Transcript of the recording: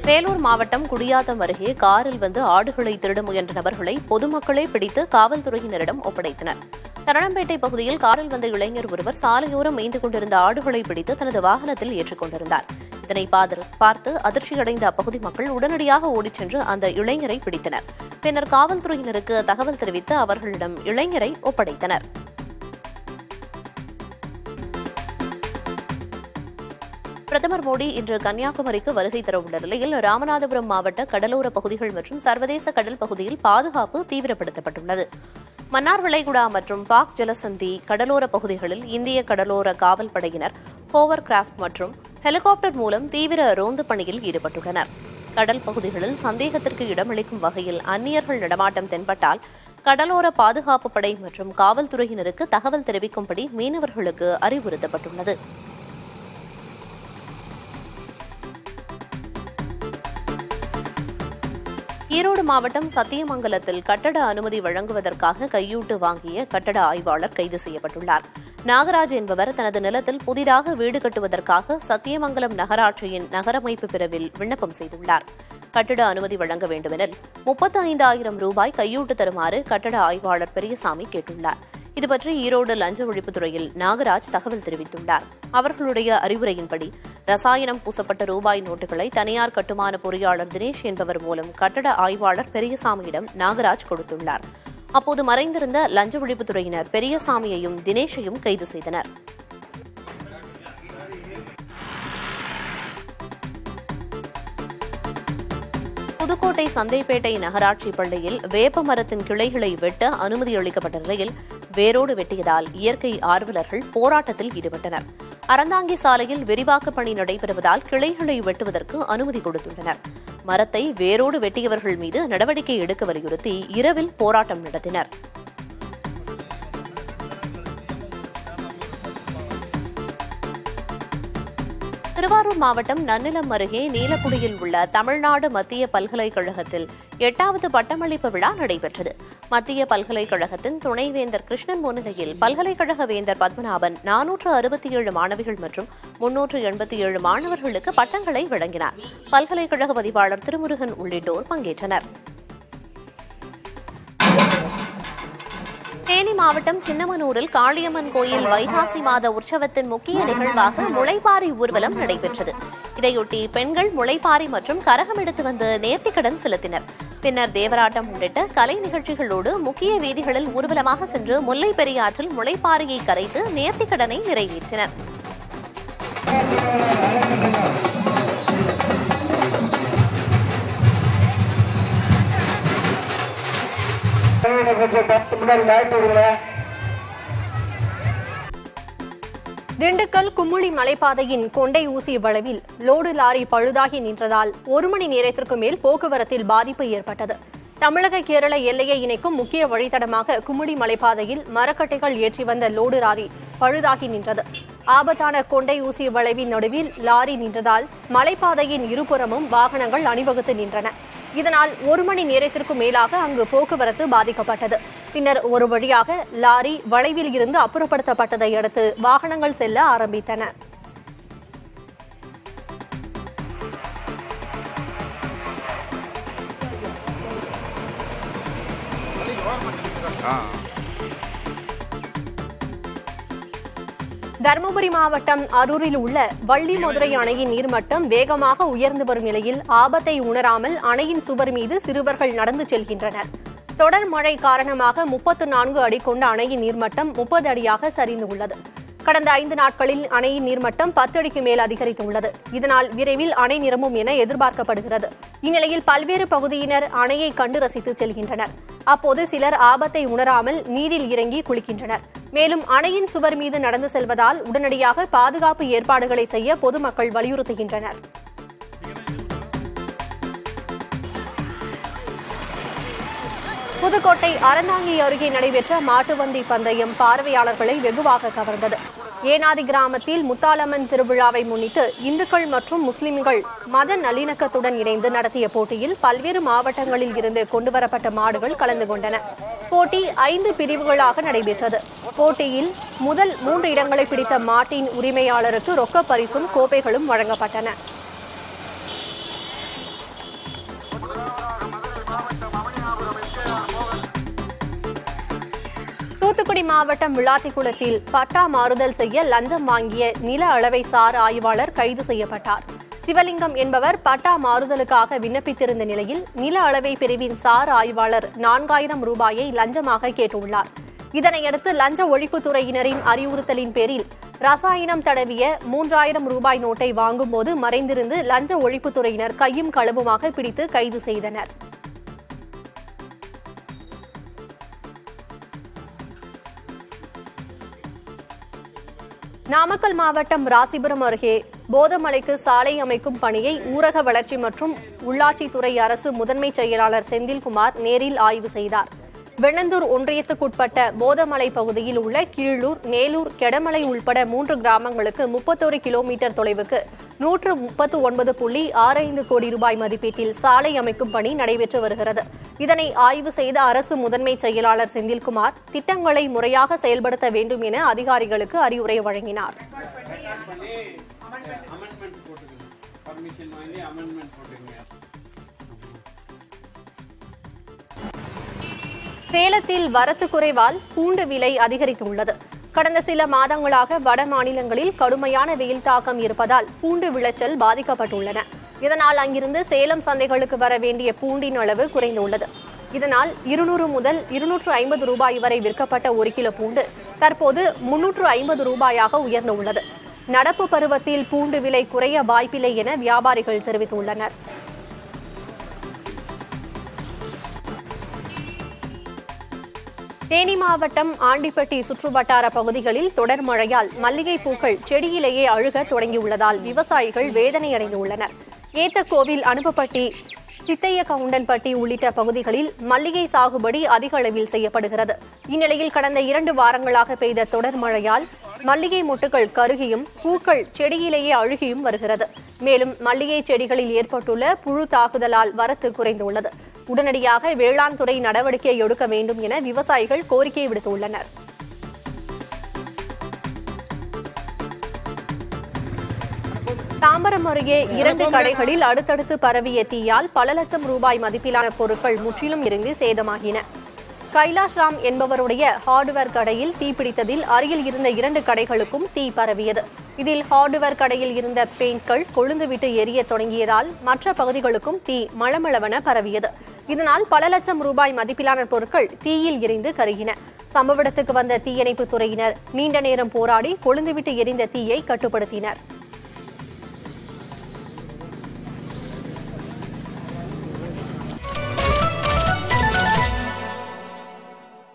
வேலூர் மாவட்டம் குடியாத்தம் அருகே காரில் வந்து ஆடுகளை திருட முயன்ற நபர்களை பொதுமக்களே பிடித்து காவல்துறையினரிடம் ஒப்படைத்தனர் தரணம்பேட்டை பகுதியில் காரில் வந்த இளைஞர் ஒருவர் சாலையோரம் மேய்ந்து கொண்டிருந்த ஆடுகளை பிடித்து தனது வாகனத்தில் ஏற்றிக் கொண்டிருந்தார் இதனை பாதர்- பார்த்து அதிர்ச்சியடைந்த அப்பகுதி மக்கள் உடனடியாக ஓடிச் சென்று அந்த இளைஞரை பிடித்தனர் பின்னர் காவல்துறையினருக்கு தகவல் தெரிவித்து அவர்களிடம் இளைஞரை ஒப்படைத்தனர் பிரதமர் மோடி இன்று கன்னியாகுமரிக்கு வருகை தரவுள்ள நிலையில் ராமநாதபுரம் மாவட்ட கடலோர பகுதிகள் மற்றும் சர்வதேச கடல் பகுதியில் பாதுகாப்பு தீவிரப்படுத்தப்பட்டுள்ளது மன்னார் வளைகுடா மற்றும் பாக் ஜலசந்தி கடலோர பகுதிகளில் இந்திய கடலோர காவல் படையினர் ஹோவர் கிராப்ட் மற்றும் ஹெலிகாப்டர் மூலம் தீவிர ரோந்து பணியில் ஈடுபட்டுள்ளனர் கடல் பகுதிகளில் சந்தேகத்திற்கு இடமளிக்கும் வகையில் அந்நியர்கள் நடமாட்டம் தென்பட்டால் கடலோர பாதுகாப்பு படை மற்றும் காவல்துறையினருக்கு தகவல் தெரிவிக்கும்படி மீனவர்களுக்கு அறிவுறுத்தப்பட்டுள்ளது ஈரோடு மாவட்டம் சத்தியமங்கலத்தில் கட்டட அனுமதி வழங்குவதற்காக கையூட்டு வாங்கிய கட்டட ஆய்வாளர் கைது செய்யப்பட்டுள்ளார் நாகராஜ் என்பவர் தனது நிலத்தில் புதிதாக வீடு கட்டுவதற்காக சத்தியமங்கலம் நகராட்சியின் நகரமைப்பு பிரிவில் விண்ணப்பம் செய்துள்ளார் கட்டட அனுமதி வழங்க வேண்டுமெனில் முப்பத்தி ஐந்தாயிரம் ரூபாய் கையூட்டு தருமாறு கட்டட ஆய்வாளர் பெரியசாமி கேட்டுள்ளார் இதுபற்றி ஈரோடு லஞ்ச ஒழிப்புத்துறையில் நாகராஜ் தகவல் தெரிவித்துள்ளார் அவர்களுடைய அறிவுரையின்படி ரசாயனம் பூசப்பட்ட ரூபாய் நோட்டுகளை தனியார் கட்டுமான பொறியாளர் தினேஷ் என்பவர் மூலம் கட்டட ஆய்வாளர் பெரியசாமியிடம் நாகராஜ் கொடுத்துள்ளார் அப்போது மறைந்திருந்த லஞ்ச ஒழிப்புத்துறையினர் பெரியசாமியையும் தினேஷையும் கைது செய்தனர் புதுக்கோட்டை சந்தைப்பேட்டை நகராட்சி பள்ளியில் வேப்ப மரத்தின் கிளைகளை வெட்ட அனுமதி அளிக்கப்பட்ட நிலையில் வேரோடு வெட்டியதால் இயற்கை ஆர்வலர்கள் போராட்டத்தில் ஈடுபட்டனர் அறந்தாங்கி சாலையில் விரிவாக்க பணி நடைபெறுவதால் கிளைகளை வெட்டுவதற்கு அனுமதி கொடுத்துள்ளனர் மரத்தை வேரோடு வெட்டியவர்கள் மீது நடவடிக்கை எடுக்க வலியுறுத்தி இரவில் போராட்டம் நடத்தினர் திருவாரூர் மாவட்டம் நன்னிலம் அருகே நீலக்குடியில் உள்ள தமிழ்நாடு மத்திய பல்கலைக்கழகத்தில் எட்டாவது பட்டமளிப்பு விழா நடைபெற்றது மத்திய பல்கலைக்கழகத்தின் துணைவேந்தர் கிருஷ்ணன் முன்னிலையில் பல்கலைக்கழக வேந்தர் பத்மநாபன் நானூற்று அறுபத்தி ஏழு மாணவிகள் மற்றும் முன்னூற்று எண்பத்தி ஏழு மாணவர்களுக்கு பட்டங்களை வழங்கினார் பல்கலைக்கழக பதிவாளர் திருமுருகன் உள்ளிட்டோர் பங்கேற்றனர் தேனி மாவட்டம் சின்னமனூரில் காளியம்மன் கோயில் வைகாசி மாத உற்சவத்தின் முக்கிய நிகழ்வாக முளைப்பாரி ஊர்வலம் நடைபெற்றது இதையொட்டி பெண்கள் முளைப்பாரி மற்றும் கரகம் எடுத்து வந்து நேர்த்திக்கடன் செலுத்தினர் பின்னர் தேவராட்டம் உள்ளிட்ட கலை நிகழ்ச்சிகளோடு முக்கிய வீதிகளில் ஊர்வலமாக சென்று முல்லை பெரியாற்றில் முளைப்பாரியை கரைத்து நேர்த்திக்கடனை நிறைவேற்றினர் கொஞ்சம் பத்து முன்னாடி லைட் விடுங்களேன் திண்டுக்கல் குமுளி மலைப்பாதையின் கொண்டை ஊசி வளைவில் லோடு லாரி பழுதாகி நின்றதால் ஒரு மணி நேரத்திற்கு மேல் போக்குவரத்தில் பாதிப்பு ஏற்பட்டது தமிழக கேரள எல்லையை இணைக்கும் முக்கிய வழித்தடமாக குமுளி மலைப்பாதையில் மரக்கட்டைகள் ஏற்றி வந்த லோடு லாரி பழுதாகி நின்றது ஆபத்தான கொண்டை ஊசி வளைவின் நடுவில் லாரி நின்றதால் மலைப்பாதையின் இருபுறமும் வாகனங்கள் அணிவகுத்து நின்றன இதனால் ஒரு மணி நேரத்திற்கு மேலாக அங்கு போக்குவரத்து பாதிக்கப்பட்டது பின்னர் ஒரு வழியாக லாரி வளைவில் இருந்து அப்புறப்படுத்தப்பட்டதை அடுத்து வாகனங்கள் செல்ல ஆரம்பித்தன தருமபுரி மாவட்டம் அரூரில் உள்ள வள்ளிமதுரை அணையின் நீர்மட்டம் வேகமாக உயர்ந்து வரும் நிலையில் ஆபத்தை உணராமல் அணையின் சுவர் மீது சிறுவர்கள் நடந்து செல்கின்றனர் தொடர் மழை காரணமாக முப்பத்து நான்கு அடி கொண்ட அணையின் நீர்மட்டம் முப்பது அடியாக சரிந்து உள்ளது கடந்த ஐந்து நாட்களில் அணையின் நீர்மட்டம் பத்து அடிக்கு மேல் அதிகரித்துள்ளது இதனால் விரைவில் அணை நிரம்பும் என எதிர்பார்க்கப்படுகிறது இந்நிலையில் பல்வேறு பகுதியினர் அணையை கண்டு ரசித்து செல்கின்றனர் அப்போது சிலர் ஆபத்தை உணராமல் நீரில் இறங்கி குளிக்கின்றனர் மேலும் அணையின் சுவர் மீது நடந்து செல்வதால் உடனடியாக பாதுகாப்பு ஏற்பாடுகளை செய்ய பொதுமக்கள் வலியுறுத்துகின்றனர் புதுக்கோட்டை அறந்தாங்கி அருகே நடைபெற்ற மாட்டுவண்டி பந்தயம் பார்வையாளர்களை வெகுவாக கவர்ந்தது ஏனாதி கிராமத்தில் முத்தாலம்மன் திருவிழாவை முன்னிட்டு இந்துக்கள் மற்றும் முஸ்லிம்கள் மத நல்லிணக்கத்துடன் இணைந்து நடத்திய போட்டியில் பல்வேறு மாவட்டங்களில் இருந்து கொண்டுவரப்பட்ட மாடுகள் கலந்து கொண்டன போட்டி ஐந்து பிரிவுகளாக நடைபெற்றது போட்டியில் முதல் மூன்று இடங்களை பிடித்த மாட்டின் உரிமையாளருக்கு ரொக்க பரிசும் கோப்பைகளும் வழங்கப்பட்டன தூத்துக்குடி மாவட்டம் விளாத்திக்குளத்தில் பட்டா மாறுதல் செய்ய லஞ்சம் வாங்கிய நில அளவை சார் ஆய்வாளர் கைது செய்யப்பட்டார் சிவலிங்கம் என்பவர் பட்டா மாறுதலுக்காக விண்ணப்பித்திருந்த நிலையில் நில அளவை பிரிவின் சார் ஆய்வாளர் நான்காயிரம் ரூபாயை லஞ்சமாக கேட்டுள்ளார் இதனையடுத்து லஞ்ச ஒழிப்புத்துறையினரின் அறிவுறுத்தலின் பேரில் ரசாயனம் தடவிய மூன்றாயிரம் ரூபாய் நோட்டை வாங்கும்போது மறைந்திருந்து லஞ்ச ஒழிப்புத்துறையினர் கையும் களவுமாக பிடித்து கைது செய்தனர் நாமக்கல் மாவட்டம் ராசிபுரம் அருகே போதமலைக்கு சாலை அமைக்கும் பணியை ஊரக வளர்ச்சி மற்றும் உள்ளாட்சித்துறை அரசு முதன்மை செயலாளர் செந்தில்குமார் நேரில் ஆய்வு செய்தார் வெண்ணந்தூர் ஒன்றியத்துக்குட்பட்ட போதமலை பகுதியில் உள்ள கீழூர் மேலூர் கெடமலை உள்பட மூன்று கிராமங்களுக்கு முப்பத்தொரு கிலோமீட்டர் தொலைவுக்கு நூற்று முப்பத்து ஒன்பது புள்ளி ஆறு ஐந்து கோடி ரூபாய் மதிப்பீட்டில் சாலை அமைக்கும் பணி நடைபெற்று வருகிறது இதனை ஆய்வு செய்த அரசு முதன்மை செயலாளர் செந்தில்குமார் திட்டங்களை முறையாக செயல்படுத்த வேண்டும் என அதிகாரிகளுக்கு அறிவுரை வழங்கினார் பண்ணி அமெண்ட்மெண்ட் போட்டுக்கணும் பர்மிஷன் வாங்கி அமெண்ட்மெண்ட் போட்டுக்கங்க சேலத்தில் வரத்து குறைவால் பூண்டு விலை அதிகரித்துள்ளது கடந்த சில மாதங்களாக வட மாநிலங்களில் கடுமையான வெயில் தாக்கம் இருப்பதால் பூண்டு விளைச்சல் பாதிக்கப்பட்டுள்ளன இதனால் அங்கிருந்து சேலம் சந்தைகளுக்கு வர வேண்டிய பூண்டின் அளவு குறைந்துள்ளது இதனால் இருநூறு முதல் இருநூற்று ஐம்பது ரூபாய் வரை விற்கப்பட்ட ஒரு கிலோ பூண்டு தற்போது முன்னூற்று ஐம்பது ரூபாயாக உயர்ந்துள்ளது நடப்பு பருவத்தில் பூண்டு விலை குறைய வாய்ப்பில்லை என வியாபாரிகள் தெரிவித்துள்ளனர் தேனி மாவட்டம் ஆண்டிப்பட்டி சுற்றுவட்டார பகுதிகளில் தொடர் மழையால் மல்லிகை பூக்கள் செடியிலேயே அழுக தொடங்கியுள்ளதால் விவசாயிகள் வேதனை அடைந்துள்ளனர் ஏத்தக்கோவில் அனுப்பப்பட்டி சித்தைய கவுண்டன்பட்டி உள்ளிட்ட பகுதிகளில் மல்லிகை சாகுபடி அதிக அளவில் செய்யப்படுகிறது இந்நிலையில் கடந்த இரண்டு வாரங்களாக பெய்த தொடர் மழையால் மல்லிகை மொட்டுகள் கருகியும் பூக்கள் செடியிலேயே அழுகியும் வருகிறது மேலும் மல்லிகை செடிகளில் ஏற்பட்டுள்ள புழு தாக்குதலால் வரத்து குறைந்துள்ளது உடனடியாக வேளாண் துறை நடவடிக்கை எடுக்க வேண்டும் என விவசாயிகள் கோரிக்கை விடுத்துள்ளனர் தாம்பரம் அருகே இரண்டு கடைகளில் அடுத்தடுத்து பரவிய தீயால் பல லட்சம் ரூபாய் மதிப்பிலான பொருட்கள் முற்றிலும் எரிந்து சேதமாகின கைலாஷ் ராம் என்பவருடைய ஹார்ட்வேர் கடையில் தீப்பிடித்ததில் அருகில் இருந்த இரண்டு கடைகளுக்கும் தீ பரவியது இதில் ஹார்ட்வேர் கடையில் இருந்த பெயிண்ட்கள் கொழுந்துவிட்டு எரிய தொடங்கியதால் மற்ற பகுதிகளுக்கும் தீ மளமளவென பரவியது இதனால் பல லட்சம் ரூபாய் மதிப்பிலான பொருட்கள் தீயில் எரிந்து கருகின சம்பவ இடத்துக்கு வந்த தீயணைப்பு துறையினர் நீண்ட நேரம் போராடி கொழுந்துவிட்டு எரிந்த தீயை கட்டுப்படுத்தினர்